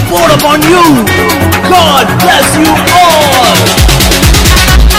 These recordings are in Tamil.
poured upon you. God bless you all.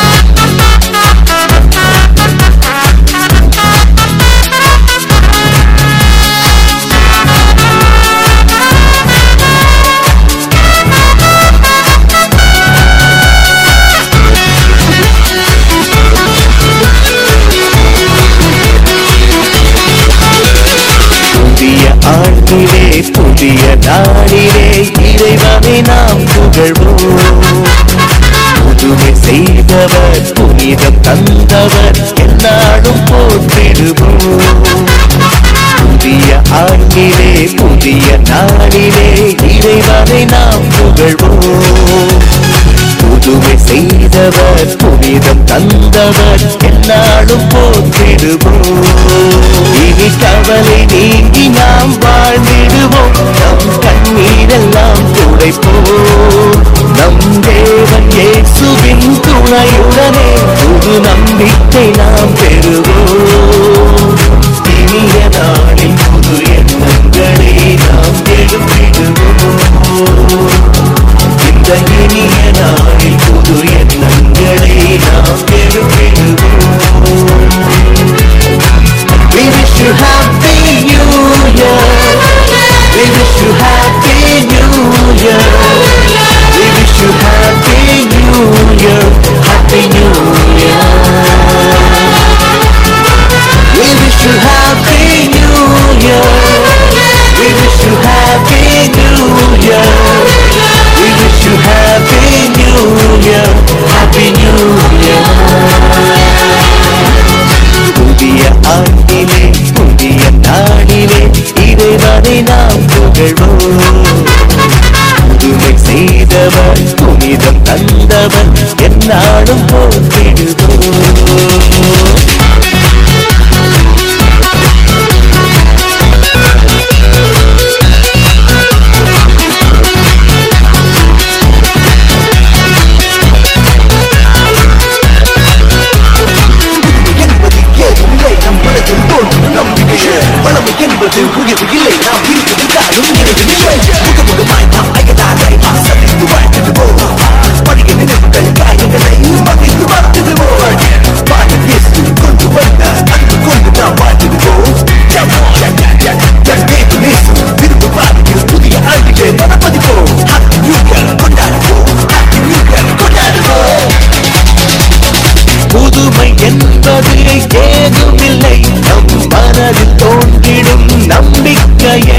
புதிய ஆண்டிலே புதிய நாளிலே இறைவனை நாம் புகழ்வோம் புதுமை செய்தவர் புனிதம் தந்தவர் என்னாலும் போற்றிடுவோம் புதிய ஆண்டிலே புதிய நாளிலே இறைவனை நாம் புகழ்வோம் புதுமை செய்தவர் புனிதம் தந்தவர் என்னாலும் போற்றிடுவோம் இனி கவலை நீங்கி நாம் வாழ்ந்திடுவோம் நம் கண்ணீரெல்லாம் துடைப்போம் நம் தேவன் இயேசுவின் துணையுடனே புது நம்பிக்கை நாம் பெறுவோம் இனிய நாளில் புது எண்ணங்களை நாம் எழுப்பிடுவோம் இந்த இனிய நாளில் புது எண்ணங்களை நாம் எழுப்பிடுவோம் We wish you happy new year. We wish you happy new year. We wish you happy new year. Happy new year. We wish you happy new year. We wish you happy new year. We wish you happy new year. Happy new year. புதிய ஆண்டிலே புதிய நாளிலே இறைவனை நாம் புகழ்வோம் புதுமை செய்தவர் புனிதம் தந்தவர் என்னாலும் போற்றிடுவோம் என்பது ஏதுமில்லை நம் மனதில் தோன்றும் நம்பிக்கையே பழமை என்பது உயர்வு இல்லை நாம் இருப்பது தானும் நிறைவில்லை முகமுகமாய் நாம் அயதாரை சந்தித்து வாழ்த்திடுவோம் பழைய நினைவுகள் காயங்களை மகிழ்ந்து வாழ்த்திடுவோம் பாட்டு பேசி கொண்டு வந்த அன்பு கொண்டு நாம் வாழ்த்திடுவோம் திரும்ப பாதையில் புதிய ஆண்டிலே மனப்பதிப்போம் ஹாப்பி நியூ இயர் கொண்டாடுவோம் ஹாப்பி நியூ இயர் கொண்டாடுவோம் புதுமை என்பது ஏதுமில்லை நம் மனதில் தோன்றிடும் நம்பிக்கையே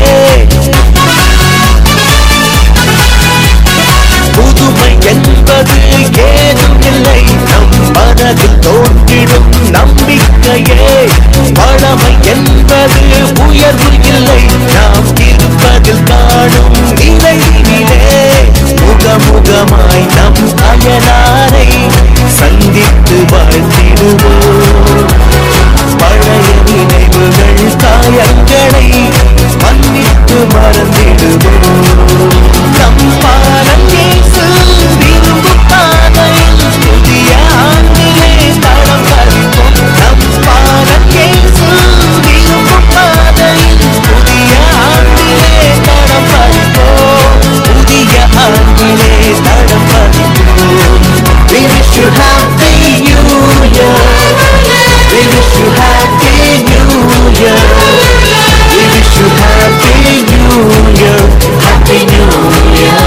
புதுமை என்பது ஏதுமில்லை நம் மனதில் தோன்றிடும் நம்பிக்கையே பழமை என்பது உயர்வு இல்லை நாம் இருப்பதில் காணும் நிலையிலே முகமுகமாய் நம் அயலாரை சந்தித்து வாழ்த்திடுவோம் பழைய நினைவுகள் காயங்களை மன்னித்து மறந்திடுவோம் நம் பாலம் இயேசு விரும்பும் பாதையில் புதிய ஆண்டிலே தடம் பதிப்போம் நம் பாலம் இயேசு விரும்பும் பாதையில் புதிய ஆண்டிலே தடம் பதிப்போம் புதிய ஆண்டிலே தடம் பதிப்போம் We wish you happy new year. We wish you happy new year. We wish you happy new year. Happy new year.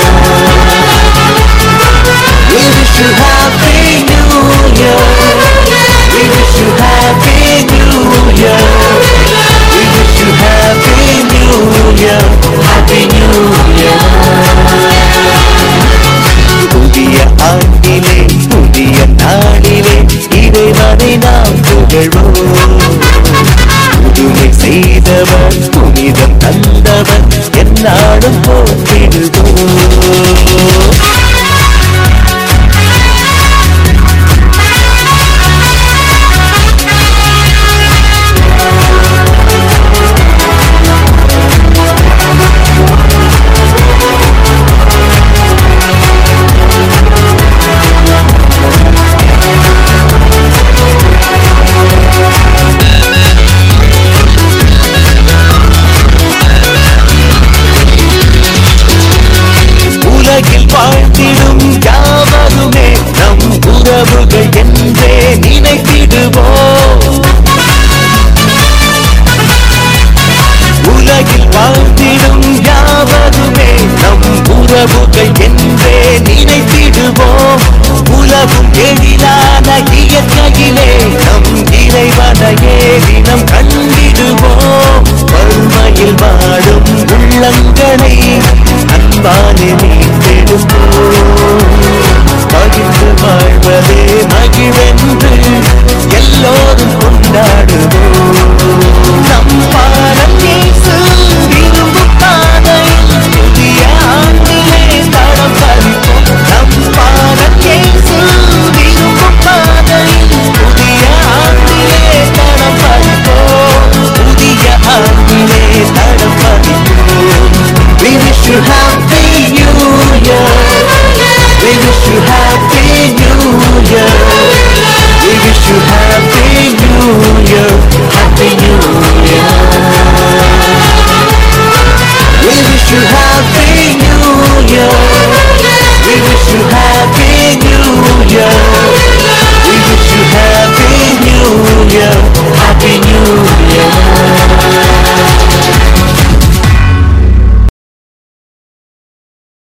We wish you happy new year. We wish you happy new year. We wish you happy new year. Happy new year. புதிய ஆண்டிலே புதிய நாளிலே இறைவனை நாம் புகழ்வோம் புதுமை செய்தவர் புனிதம் தந்தவர் என்னாலும் போற்றிடுவோம் Thank உறவுகள் என்றே நினைத்திடுவோம் உலகும் எழிலான இயற்கையிலே நம் இறைவனையே தினம் கண்டிடுவோம் வறுமையில் வாழும் உள்ளங்களை அன்பாலே மீட்டெடுப்போம் பகிர்ந்து வாழ்வதே மகிழென்று எல்லோரும் கொண்டாடுவோம் நம் பாரம் இயேசு விரும்பும் பாதையில் புதிய ஆண்டிலே தடம் பதிப்போம் நம் பாரம் இயேசு விரும்பும் பாதையில் புதிய ஆண்டிலே தடம் பதிப்போம் புதிய ஆண்டிலே